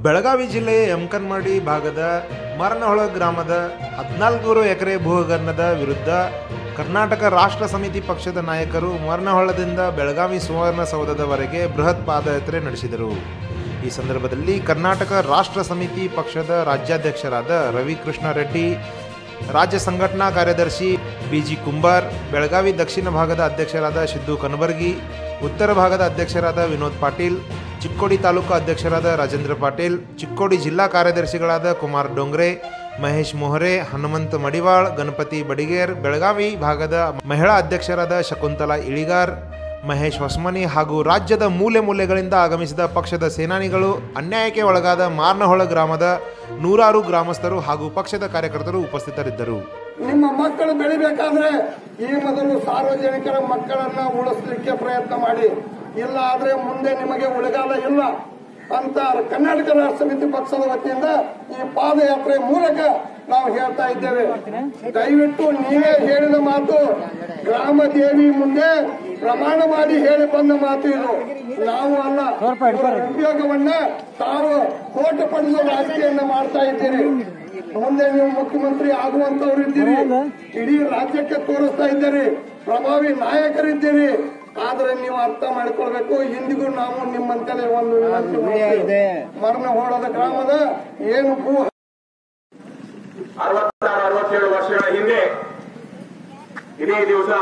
ಬೆಳಗಾವಿ ಜಿಲ್ಲೆಯ ಯಮಕನ್ಮಡಿ ಭಾಗದ ಮರನಹೊಳ ಗ್ರಾಮದ ಹದಿನಾಲ್ಕುನೂರು ಎಕರೆ ಭೂಹಗರಣದ ವಿರುದ್ಧ ಕರ್ನಾಟಕ ರಾಷ್ಟ್ರ ಸಮಿತಿ ಪಕ್ಷದ ನಾಯಕರು ಮರನಹೊಳದಿಂದ ಬೆಳಗಾವಿ ಸುವರ್ಣಸೌಧದವರೆಗೆ ಬೃಹತ್ ಪಾದಯಾತ್ರೆ ನಡೆಸಿದರು ಈ ಸಂದರ್ಭದಲ್ಲಿ ಕರ್ನಾಟಕ ರಾಷ್ಟ್ರ ಸಮಿತಿ ಪಕ್ಷದ ರಾಜ್ಯಾಧ್ಯಕ್ಷರಾದ ರವಿಕೃಷ್ಣ ರೆಡ್ಡಿ ರಾಜ್ಯ ಸಂಘಟನಾ ಕಾರ್ಯದರ್ಶಿ ಬಿಜಿ ಕುಂಬಾರ್ ಬೆಳಗಾವಿ ದಕ್ಷಿಣ ಭಾಗದ ಅಧ್ಯಕ್ಷರಾದ ಸಿದ್ದು ಕನಬರ್ಗಿ ಉತ್ತರ ಭಾಗದ ಅಧ್ಯಕ್ಷರಾದ ವಿನೋದ್ ಪಾಟೀಲ್ ಚಿಕ್ಕೋಡಿ ತಾಲೂಕು ಅಧ್ಯಕ್ಷರಾದ ರಾಜೇಂದ್ರ ಪಾಟೀಲ್ ಚಿಕ್ಕೋಡಿ ಜಿಲ್ಲಾ ಕಾರ್ಯದರ್ಶಿಗಳಾದ ಕುಮಾರ್ ಡೋಂಗ್ರೆ ಮಹೇಶ್ ಮೊಹರೆ ಹನುಮಂತ ಮಡಿವಾಳ್ ಗಣಪತಿ ಬಡಿಗೇರ್ ಬೆಳಗಾವಿ ಭಾಗದ ಮಹಿಳಾ ಅಧ್ಯಕ್ಷರಾದ ಶಕುಂತಲಾ ಇಳಿಗಾರ್ ಮಹೇಶ್ ಹೊಸ್ಮನಿ ಹಾಗೂ ರಾಜ್ಯದ ಮೂಲೆ ಮೂಲೆಗಳಿಂದ ಆಗಮಿಸಿದ ಪಕ್ಷದ ಸೇನಾನಿಗಳು ಅನ್ಯಾಯಕ್ಕೆ ಒಳಗಾದ ಮಾರ್ನಹೊಳ ಗ್ರಾಮದ ನೂರಾರು ಗ್ರಾಮಸ್ಥರು ಹಾಗೂ ಪಕ್ಷದ ಕಾರ್ಯಕರ್ತರು ಉಪಸ್ಥಿತರಿದ್ದರು ನಿಮ್ಮ ಮಕ್ಕಳು ಬೆಳಿಬೇಕಾದ್ರೆ ಈ ಮೊದಲು ಸಾರ್ವಜನಿಕರ ಮಕ್ಕಳನ್ನ ಉಳಿಸ್ಲಿಕ್ಕೆ ಪ್ರಯತ್ನ ಮಾಡಿ ಇಲ್ಲ ಆದ್ರೆ ಮುಂದೆ ನಿಮಗೆ ಉಳಿಗಾಲ ಇಲ್ಲ ಅಂತ ಕರ್ನಾಟಕ ರಾಷ್ಟ್ರ ಸಮಿತಿ ಪಕ್ಷದ ವತಿಯಿಂದ ಈ ಪಾದಯಾತ್ರೆ ಮೂಲಕ ನಾವು ಹೇಳ್ತಾ ಇದ್ದೇವೆ ದಯವಿಟ್ಟು ನೀವೇ ಹೇಳಿದ ಮಾತು ಗ್ರಾಮ ದೇವಿ ಮುಂದೆ ಪ್ರಮಾಣ ಮಾಡಿ ಹೇಳಿ ಬಂದ ಮಾತು ಇದು ನಾವು ಅಲ್ಲ ಇವರ ಉದ್ಯೋಗವನ್ನ ತಾವು ಕೋಟು ಪಡೆದು ರಾಜಕೀಯನ್ನ ಮಾಡ್ತಾ ಇದ್ದೀರಿ ಮುಂದೆ ನೀವು ಮುಖ್ಯಮಂತ್ರಿ ಆಗುವಂತವ್ರು ಇದ್ದೀರಿ ಇಡೀ ರಾಜ್ಯಕ್ಕೆ ತೋರಿಸ್ತಾ ಇದ್ದೀರಿ ಪ್ರಭಾವಿ ನಾಯಕರಿದ್ದೀರಿ ಆದ್ರೆ ನೀವು ಅರ್ಥ ಮಾಡ್ಕೊಳ್ಬೇಕು ಇಂದಿಗೂ ನಾವು ನಿಮ್ಮಂತಲೇ ಒಂದು ವಿನಂತಿ ಮಾಡ್ತೀವಿ. ಮರಣ ಹೋಳದ ಗ್ರಾಮದ ಏನು ಭೂ ಅರವತ್ತಾರು ಅರವತ್ತೇಳು ವರ್ಷಗಳ ಹಿಂದೆ ಇದೇ ದಿವಸ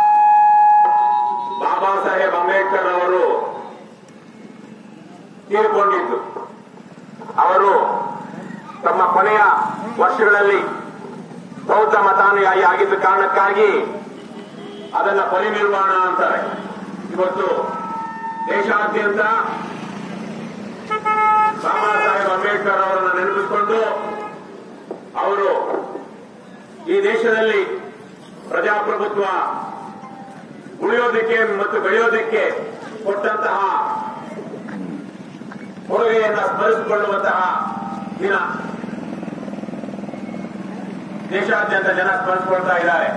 ಬಾಬಾ ಸಾಹೇಬ್ ಅಂಬೇಡ್ಕರ್ ಅವರು ತೀರ್ಕೊಂಡಿದ್ದು ಅವರು ತಮ್ಮ ಕೊನೆಯ ವರ್ಷಗಳಲ್ಲಿ ಬೌದ್ಧ ಮತಾನುಯಾಯಿ ಆಗಿದ್ದ ಕಾರಣಕ್ಕಾಗಿ ಅದನ್ನ ಪರಿನಿರ್ವಾಣ ಅಂತಾರೆ ಇವತ್ತು ದೇಶಾದ್ಯಂತ ಬಾಬಾ ಸಾಹೇಬ್ ಅಂಬೇಡ್ಕರ್ ಅವರನ್ನು ನೆನಪಿಸಿಕೊಂಡು ಅವರು ಈ ದೇಶದಲ್ಲಿ ಪ್ರಜಾಪ್ರಭುತ್ವ ಉಳಿಯೋದಕ್ಕೆ ಮತ್ತು ಬೆಳೆಯೋದಕ್ಕೆ ಕೊಟ್ಟಂತಹ ಕೊಡುಗೆಯನ್ನು ಸ್ಮರಿಸಿಕೊಳ್ಳುವಂತಹ ದಿನ ದೇಶಾದ್ಯಂತ ಜನ ಸ್ಮರಿಸಿಕೊಳ್ತಾ ಇದ್ದಾರೆ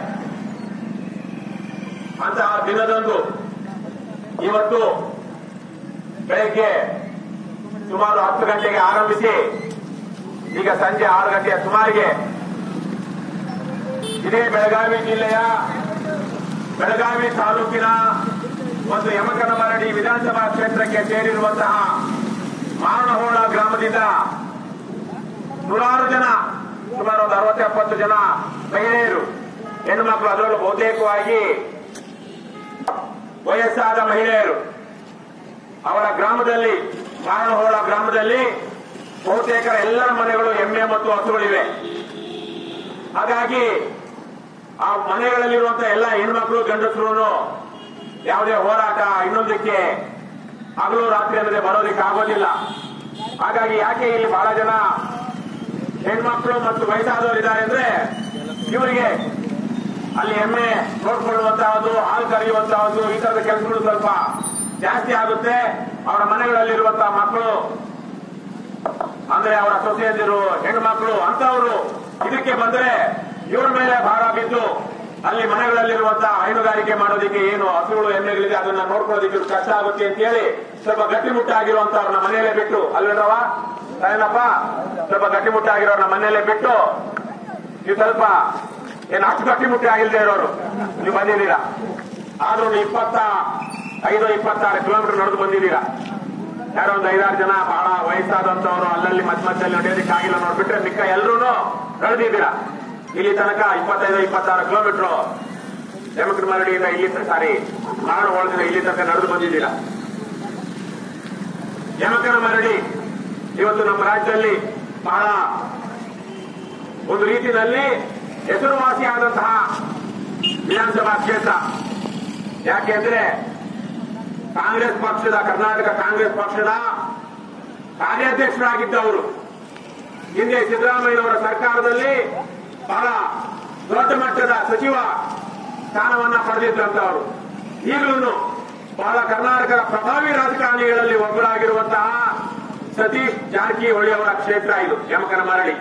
ಅಂತಹ ದಿನದಂದು ಇವತ್ತು ಬೆಳಗ್ಗೆ ಸುಮಾರು ಹತ್ತು ಗಂಟೆಗೆ ಆರಂಭಿಸಿ ಈಗ ಸಂಜೆ ಆರು ಗಂಟೆಯ ಸುಮಾರಿಗೆ ಇದೇ ಬೆಳಗಾವಿ ಜಿಲ್ಲೆಯ ಬೆಳಗಾವಿ ತಾಲೂಕಿನ ಒಂದು ಯಮಕನಮರಡಿ ವಿಧಾನಸಭಾ ಕ್ಷೇತ್ರಕ್ಕೆ ಸೇರಿರುವಂತಹ ಮಾರಣಹೋಳ ಗ್ರಾಮದಿಂದ ನೂರಾರು ಜನ ಸುಮಾರು ಒಂದು ಅರವತ್ತು ಎಪ್ಪತ್ತು ಜನ ಮಹಿಳೆಯರು ಹೆಣ್ಣು ಮಕ್ಕಳು ಅದರಲ್ಲೂ ಬಹುತೇಕವಾಗಿ ವಯಸ್ಸಾದ ಮಹಿಳೆಯರು ಅವರ ಗ್ರಾಮದಲ್ಲಿ ಮಾರಣಹೋಳ ಗ್ರಾಮದಲ್ಲಿ ಬಹುತೇಕರ ಎಲ್ಲರ ಮನೆಗಳು ಎಮ್ಮೆ ಮತ್ತು ಹಸುಗಳಿವೆ ಹಾಗಾಗಿ ಆ ಮನೆಗಳಲ್ಲಿರುವಂತಹ ಎಲ್ಲ ಹೆಣ್ಮಕ್ಳು ಗಂಡಸರು ಯಾವುದೇ ಹೋರಾಟ ಇನ್ನೊಂದಕ್ಕೆ ಹಗಲು ರಾತ್ರಿ ಅನ್ನದೆ ಬರೋದಕ್ಕೆ ಆಗೋದಿಲ್ಲ ಹಾಗಾಗಿ ಯಾಕೆ ಇಲ್ಲಿ ಬಹಳ ಜನ ಹೆಣ್ಮಕ್ಳು ಮತ್ತು ವಯಸ್ಸಾದವರು ಇದ್ದಾರೆ ಅಂದ್ರೆ ಇವರಿಗೆ ಅಲ್ಲಿ ಎಮ್ಮೆ ನೋಡ್ಕೊಳ್ಳುವಂತಹದ್ದು ಹಾಲು ಕರೆಯುವಂತಹದ್ದು ಈ ತರದ ಕೆಲಸಗಳು ಸ್ವಲ್ಪ ಜಾಸ್ತಿ ಆಗುತ್ತೆ ಅವರ ಮನೆಗಳಲ್ಲಿರುವಂತಹ ಮಕ್ಕಳು ಅಂದ್ರೆ ಅವರ ಸೊಸೆಯಂದಿರು ಹೆಣ್ಣು ಮಕ್ಕಳು ಅಂತವರು ಇದಕ್ಕೆ ಬಂದ್ರೆ ಇವರ ಮೇಲೆ ಭಾರ ಬಿದ್ದು ಅಲ್ಲಿ ಮನೆಗಳಲ್ಲಿರುವಂತಹ ಹೈನುಗಾರಿಕೆ ಮಾಡೋದಕ್ಕೆ ಏನು ಹಸುಗಳು ಎಮ್ಮೆಗಳಿದೆ ಅದನ್ನ ನೋಡ್ಕೊಳ್ಳೋದಕ್ಕೆ ಇವ್ರಿಗೆ ಕಷ್ಟ ಆಗುತ್ತೆ ಅಂತ ಹೇಳಿ ಸ್ವಲ್ಪ ಗಟ್ಟಿಮುಟ್ಟಾಗಿರುವಂತವ್ರನ್ನ ಮನೆಯಲ್ಲೇ ಬಿಟ್ಟು ಅಲ್ವೇನವ ಏನಪ್ಪ ಸ್ವಲ್ಪ ಗಟ್ಟಿಮುಟ್ಟಾಗಿರೋರ್ನ ಮನೆಯಲ್ಲೇ ಬಿಟ್ಟು ನೀವು ಸ್ವಲ್ಪ ಏನು ಅಷ್ಟು ಗಟ್ಟಿಮುಟ್ಟಿ ಆಗಿಲ್ದೇ ಇರೋರು ನೀವು ಬಂದಿದ್ದೀರಾ ಆದ್ರೂ ನೀವು ಇಪ್ಪತ್ತ ಐದು ಇಪ್ಪತ್ತಾರು ಕಿಲೋಮೀಟರ್ ನಡೆದು ಬಂದಿದ್ದೀರಾ ಯಾರೋ ಒಂದು ಐದಾರು ಜನ ಬಹಳ ವಯಸ್ಸಾದಂತವರು ಅಲ್ಲಲ್ಲಿ ಮಧ್ಯ ಮಧ್ಯದಲ್ಲಿ ನಡೆಯೋದಕ್ಕೆ ಆಗಿಲ್ಲ ನೋಡ್ಬಿಟ್ರೆ ಮಿಕ್ಕ ಎಲ್ಲರೂ ನಡೆದಿದ್ದೀರಾ ಇಲ್ಲಿ ತನಕ ಇಪ್ಪತ್ತೈದು ಇಪ್ಪತ್ತಾರು ಕಿಲೋಮೀಟರ್ ಯಮಕನ ಮರಡಿಯಿಂದ ಇಲ್ಲಿ ಸಾರಿ ಮಾಡು ಹೋಳದಿಂದ ಇಲ್ಲಿ ತನಕ ನಡೆದು ಬಂದಿದ್ದೀರಾ ಯಮಕನ ಮರಡಿ ಇವತ್ತು ನಮ್ಮ ರಾಜ್ಯದಲ್ಲಿ ಬಹಳ ಒಂದು ರೀತಿಯಲ್ಲಿ ಹೆಸರುವಾಸಿಯಾದಂತಹ ವಿಧಾನಸಭಾ ಕ್ಷೇತ್ರ ಯಾಕೆಂದ್ರೆ ಕಾಂಗ್ರೆಸ್ ಪಕ್ಷದ ಕರ್ನಾಟಕ ಕಾಂಗ್ರೆಸ್ ಪಕ್ಷದ ಕಾರ್ಯಾಧ್ಯಕ್ಷರಾಗಿದ್ದವರು ಹಿಂದೆ ಸಿದ್ದರಾಮಯ್ಯನವರ ಸರ್ಕಾರದಲ್ಲಿ ಬಹಳ ದೊಡ್ಡ ಮಟ್ಟದ ಸಚಿವ ಸ್ಥಾನವನ್ನ ಪಡೆದಿದ್ದಂತವರು ಈಗಲೂ ಬಹಳ ಕರ್ನಾಟಕದ ಪ್ರಭಾವಿ ರಾಜಕಾರಣಿಗಳಲ್ಲಿ ಒಬ್ಬರಾಗಿರುವಂತಹ ಸತೀಶ್ ಜಾರಕಿಹೊಳಿ ಅವರ ಕ್ಷೇತ್ರ ಇದು ಯಮಕನ ಮರಳಿ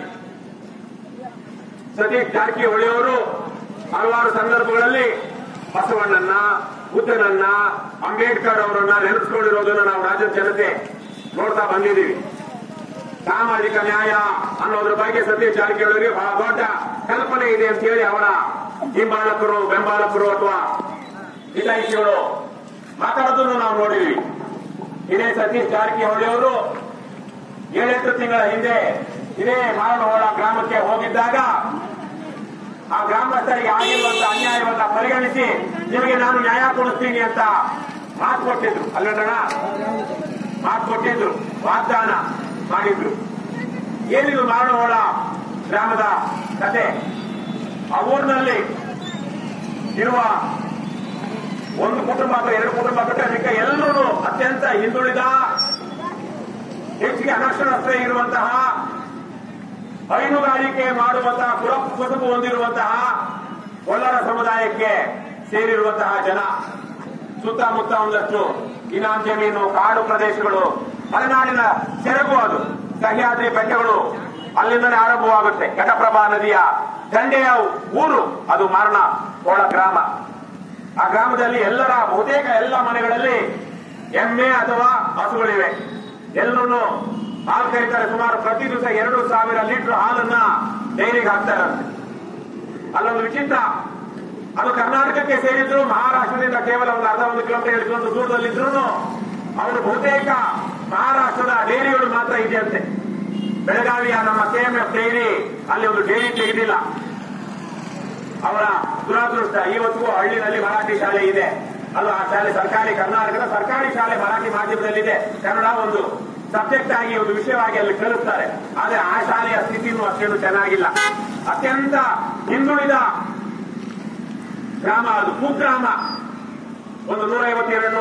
ಸತೀಶ್ ಜಾರಕಿಹೊಳಿ ಅವರು ಹಲವಾರು ಸಂದರ್ಭಗಳಲ್ಲಿ ಬಸವಣ್ಣನ್ನ ಬುದ್ಧನನ್ನ ಅಂಬೇಡ್ಕರ್ ಅವರನ್ನ ನೆನೆಸ್ಕೊಂಡಿರೋದನ್ನ ನಾವು ರಾಜ್ಯದ ಜನತೆ ನೋಡ್ತಾ ಬಂದಿದ್ದೀವಿ ಸಾಮಾಜಿಕ ನ್ಯಾಯ ಅನ್ನೋದ್ರ ಬಗ್ಗೆ ಸತೀಶ್ ಜಾರಕಿಹೊಳಿಗೆ ಬಹಳ ದೊಡ್ಡ ಕಲ್ಪನೆ ಇದೆ ಅಂತ ಹೇಳಿ ಅವರ ಹಿಂಬಾಲಕರು ಬೆಂಬಾಲಕರು ಅಥವಾ ಹಿತೈಷಿಗಳು ಮಾತಾಡೋದನ್ನು ನಾವು ನೋಡಿದ್ವಿ ಇದೇ ಸತೀಶ್ ಜಾರಕಿಹೊಳಿ ಅವರು ಏಳೆಂಟು ತಿಂಗಳ ಹಿಂದೆ ಇದೇ ಮಾರನಹೊಳ ಗ್ರಾಮಕ್ಕೆ ಹೋಗಿದ್ದಾಗ ಆ ಗ್ರಾಮಸ್ಥರಿಗೆ ಆಗಿರುವಂತ ಅನ್ಯಾಯವನ್ನ ಪರಿಗಣಿಸಿ ನಿಮಗೆ ನಾನು ನ್ಯಾಯ ಕೊಡಿಸ್ತೀನಿ ಅಂತ ಮಾತು ಕೊಟ್ಟಿದ್ರು ಅಲ್ಲಣ್ಣ ಮಾತು ಕೊಟ್ಟಿದ್ರು ವಾಗ್ದಾನ ಮಾಡಿದ್ರು ಏನಿದು ಮಾರನಹೊಳ ಗ್ರಾಮದ ಕತೆ ಆ ಊರಿನಲ್ಲಿ ಇರುವ ಒಂದು ಕುಟುಂಬ ಅಥವಾ ಎರಡು ಕುಟುಂಬ ಬಿಟ್ಟರೆ ಮಿಕ್ಕ ಎಲ್ಲರೂ ಅತ್ಯಂತ ಹಿಂದುಳಿದ ಹೆಚ್ಚಿಗೆ ಅನಕ್ಷರಸ್ಥ ಇರುವಂತಹ ಹೈನುಗಾರಿಕೆ ಮಾಡುವಂತಹ ಕುಲ ಕುಟುಂಬ ಹೊಂದಿರುವಂತಹ ಕೊಲ್ಲರ ಸಮುದಾಯಕ್ಕೆ ಸೇರಿರುವಂತಹ ಜನ ಸುತ್ತಮುತ್ತ ಒಂದಷ್ಟು ಇನಾಮ್ ಜಮೀನು ಕಾಡು ಪ್ರದೇಶಗಳು ಮಲೆನಾಡಿನ ಸೆರಗು ಅದು ಸಹ್ಯಾದ್ರಿ ಬೆಟ್ಟಗಳು ಅಲ್ಲಿಂದಲೇ ಆರಂಭವಾಗುತ್ತೆ ಘಟಪ್ರಭಾ ನದಿಯ ದಂಡೆಯ ಊರು ಅದು ಮಾರಣ ಕೋಳ ಗ್ರಾಮ ಆ ಗ್ರಾಮದಲ್ಲಿ ಎಲ್ಲರ ಬಹುತೇಕ ಎಲ್ಲ ಮನೆಗಳಲ್ಲಿ ಎಮ್ಮೆ ಅಥವಾ ಹಸುಗಳಿವೆ ಎಲ್ಲರನ್ನು ಹಾಲು ಕರೀತಾರೆ ಸುಮಾರು ಪ್ರತಿ ದಿವಸ ಎರಡು ಸಾವಿರ ಲೀಟರ್ ಹಾಲನ್ನ ಡೈರಿಗೆ ಹಾಕ್ತಾರಂತೆ ಅಲ್ಲೊಂದು ವಿಚಿತ್ರ ಅದು ಕರ್ನಾಟಕಕ್ಕೆ ಸೇರಿದ್ರು ಮಹಾರಾಷ್ಟ್ರದಿಂದ ಕೇವಲ ಒಂದು ಅರ್ಧ ಒಂದು ಕಿಲೋಮೀಟರ್ ಎರಡು ಕಿಲೋಮೀಟರ್ ದೂರದಲ್ಲಿದ್ರು ಅವರು ಬಹುತೇಕ ಮಹಾರಾಷ್ಟ್ರದ ಡೈರಿಗಳು ಮಾತ್ರ ಇದೆಯಂತೆ ಬೆಳಗಾವಿಯ ನಮ್ಮ ಕೆಎಂಎಫ್ ಡೈರಿ ಅಲ್ಲಿ ಒಂದು ಡೈರಿ ತೆಗೆದಿಲ್ಲ ಅವರ ದುರಾದೃಷ್ಟ ಇವತ್ತಿಗೂ ಹಳ್ಳಿನಲ್ಲಿ ಮರಾಠಿ ಶಾಲೆ ಇದೆ ಅಲ್ಲ ಆ ಶಾಲೆ ಸರ್ಕಾರಿ ಕರ್ನಾಟಕದ ಸರ್ಕಾರಿ ಶಾಲೆ ಮರಾಠಿ ಮಾಧ್ಯಮದಲ್ಲಿದೆ ಕನ್ನಡ ಒಂದು ಸಬ್ಜೆಕ್ಟ್ ಆಗಿ ಒಂದು ವಿಷಯವಾಗಿ ಅಲ್ಲಿ ಕಲಿಸ್ತಾರೆ ಆದ್ರೆ ಆ ಶಾಲೆಯ ಸ್ಥಿತಿನೂ ಅಷ್ಟೇನು ಚೆನ್ನಾಗಿಲ್ಲ ಅತ್ಯಂತ ಹಿಂದುಳಿದ ಗ್ರಾಮ ಅದು ಕುಗ್ರಾಮ ಒಂದು ನೂರೈವತ್ತು ಎರಡು